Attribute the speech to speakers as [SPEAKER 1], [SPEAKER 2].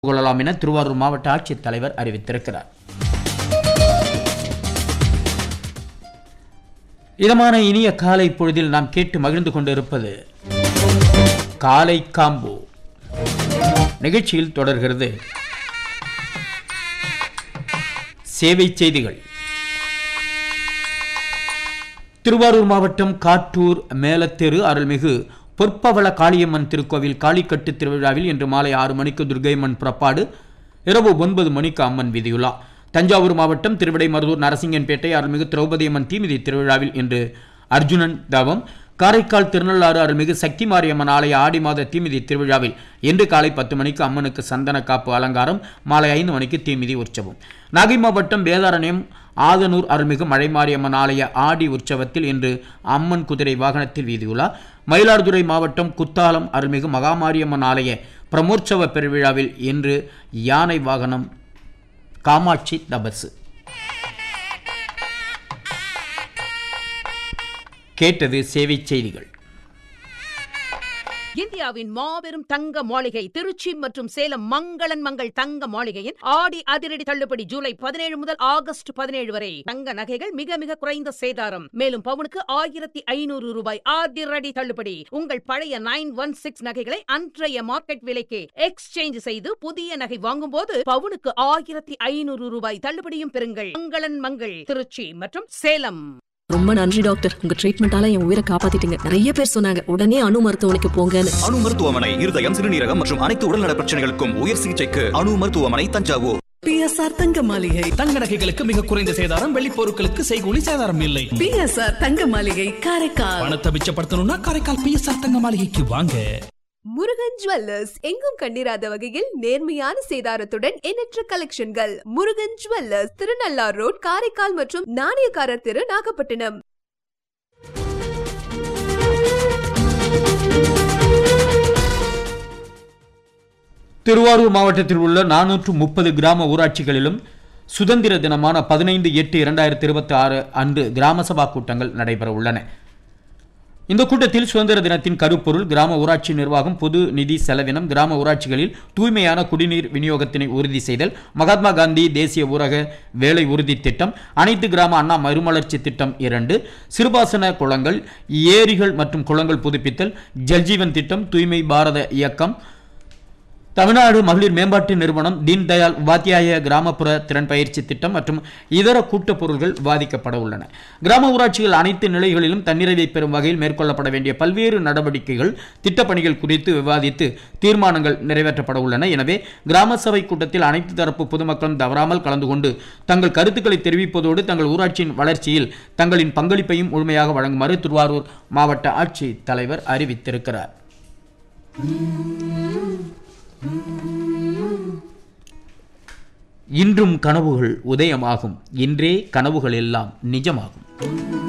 [SPEAKER 1] கொள்ளலாம் என திருவாரூர் மாவட்ட ஆட்சித்தலைவர் அறிவித்திருக்கிறார் இதமான இனிய காலை பொழுதில் நாம் கேட்டு மகிழ்ந்து கொண்டிருப்பது காலை காம்போ நிகழ்ச்சியில் தொடர்கிறது சேவை செய்திகள் திருவாரூர் மாவட்டம் காட்டூர் மேலத்தெரு அருள்மிகு பொற்பவள காளியம்மன் திருக்கோவில் காளிக்கட்டு திருவிழாவில் இன்று மாலை ஆறு மணிக்கு துர்க்கைம்மன் புறப்பாடு இரவு ஒன்பது மணிக்கு அம்மன் விதியுலா தஞ்சாவூர் மாவட்டம் திருவிடைமருதூர் நரசிங்கன்பேட்டை அருள்மிகு திரௌபதி அம்மன் தீமிதி திருவிழாவில் இன்று அர்ஜுனன் தவம் காரைக்கால் திருநள்ளாறு அருள்மிகு சக்தி மாரியம்மன் ஆலய ஆடி மாத தீமிதி திருவிழாவில் இன்று காலை பத்து மணிக்கு அம்மனுக்கு சந்தன காப்பு அலங்காரம் மாலை ஐந்து மணிக்கு தீமிதி உற்சவம் நாகை மாவட்டம் வேதாரண்யம் ஆதனூர் அருள்மிகு மழைமாரியம்மன் ஆலய ஆடி உற்சவத்தில் இன்று அம்மன் குதிரை வாகனத்தில் வீதியுலா மயிலாடுதுறை மாவட்டம் குத்தாலம் அருள்மிகு மகாமாரியம்மன் ஆலய பிரமோற்சவ பெருவிழாவில் இன்று யானை வாகனம் காமாட்சி தபசு கேட்டது சேவை செய்திகள்
[SPEAKER 2] இந்தியாவின் மாபெரும் தங்க மாளிகை திருச்சி மற்றும் சேலம் மங்களன் மங்கள் தங்க மாளிகையின் ஆடி அதிரடி தள்ளுபடி ஜூலை பதினேழு முதல் ஆகஸ்ட் பதினேழு வரை தங்க நகைகள் மிக மிக குறைந்த சேதாரம் மேலும் பவுனுக்கு ஆயிரத்தி ஐநூறு ரூபாய் அதிரடி தள்ளுபடி உங்கள் பழைய நைன் ஒன் சிக்ஸ் நகைகளை அன்றைய மார்க்கெட் விலைக்கு எக்ஸ்சேஞ்ச் செய்து புதிய நகை வாங்கும்போது பவுனுக்கு ஆயிரத்தி ஐநூறு ரூபாய் தள்ளுபடியும் பெறுங்கள் மங்களன் மங்கள் திருச்சி மற்றும் சேலம்
[SPEAKER 3] ரொம்ப நன்றி டாக்டர் உங்க ட்ரீட்மெண்டால என் உயிரை காப்பாத்திட்டீங்க நிறைய பேர் சொன்னாங்க உடனே அணு மருத்துவமனைக்கு போங்கன்னு
[SPEAKER 4] அணு மருத்துவமனை இருதயம் சிறுநீரகம் மற்றும் அனைத்து உடல்நல பிரச்சனைகளுக்கும் உயர் சிகிச்சைக்கு அணு மருத்துவமனை தஞ்சாவூர்
[SPEAKER 3] பிஎஸ்ஆர் தங்க மாளிகை
[SPEAKER 5] தங்க நகைகளுக்கு மிக குறைந்த சேதாரம் வெள்ளி பொருட்களுக்கு செய்கூலி சேதாரம் இல்லை
[SPEAKER 3] பிஎஸ்ஆர் தங்க மாளிகை காரைக்கால்
[SPEAKER 5] பணத்தை மிச்சப்படுத்தணும்னா காரைக்கால் பிஎஸ்ஆர் தங்க மாளிகைக்கு வாங்க
[SPEAKER 6] முருகன் ஜுவல்லர்ஸ் எங்கும் கண்டிராத வகையில் நேர்மையான சேதாரத்துடன் எண்ணற்ற கலெக்ஷன்கள் முருகன் ஜுவல்லர்ஸ் திருநள்ளார் ரோட் காரைக்கால் மற்றும் நாணயக்காரர் தெரு நாகப்பட்டினம்
[SPEAKER 1] திருவாரூர் மாவட்டத்தில் உள்ள நானூற்று முப்பது கிராம ஊராட்சிகளிலும் சுதந்திர தினமான பதினைந்து எட்டு இரண்டாயிரத்தி இருபத்தி ஆறு அன்று கிராம சபா கூட்டங்கள் நடைபெற உள்ளன இந்த கூட்டத்தில் சுதந்திர தினத்தின் கருப்பொருள் கிராம ஊராட்சி நிர்வாகம் பொது நிதி செலவினம் கிராம ஊராட்சிகளில் தூய்மையான குடிநீர் விநியோகத்தினை உறுதி செய்தல் மகாத்மா காந்தி தேசிய ஊரக வேலை உறுதி திட்டம் அனைத்து கிராம அண்ணா மறுமலர்ச்சி திட்டம் இரண்டு சிறுபாசன குளங்கள் ஏரிகள் மற்றும் குளங்கள் புதுப்பித்தல் ஜல்ஜீவன் திட்டம் தூய்மை பாரத இயக்கம் தமிழ்நாடு மகளிர் மேம்பாட்டு நிறுவனம் தீன் தயாள் உபாத்தியாய கிராமப்புற திறன் பயிற்சி திட்டம் மற்றும் இதர கூட்டுப் பொருள்கள் விவாதிக்கப்பட உள்ளன கிராம ஊராட்சிகள் அனைத்து நிலைகளிலும் தன்னிறைவை பெறும் வகையில் மேற்கொள்ளப்பட வேண்டிய பல்வேறு நடவடிக்கைகள் திட்டப்பணிகள் குறித்து விவாதித்து தீர்மானங்கள் நிறைவேற்றப்பட உள்ளன எனவே கிராம சபை கூட்டத்தில் அனைத்து தரப்பு பொதுமக்களும் தவறாமல் கலந்து கொண்டு தங்கள் கருத்துக்களை தெரிவிப்பதோடு தங்கள் ஊராட்சியின் வளர்ச்சியில் தங்களின் பங்களிப்பையும் முழுமையாக வழங்குமாறு திருவாரூர் மாவட்ட ஆட்சி தலைவர் அறிவித்திருக்கிறார் இன்றும் கனவுகள் உதயமாகும் இன்றே கனவுகள் எல்லாம் நிஜமாகும்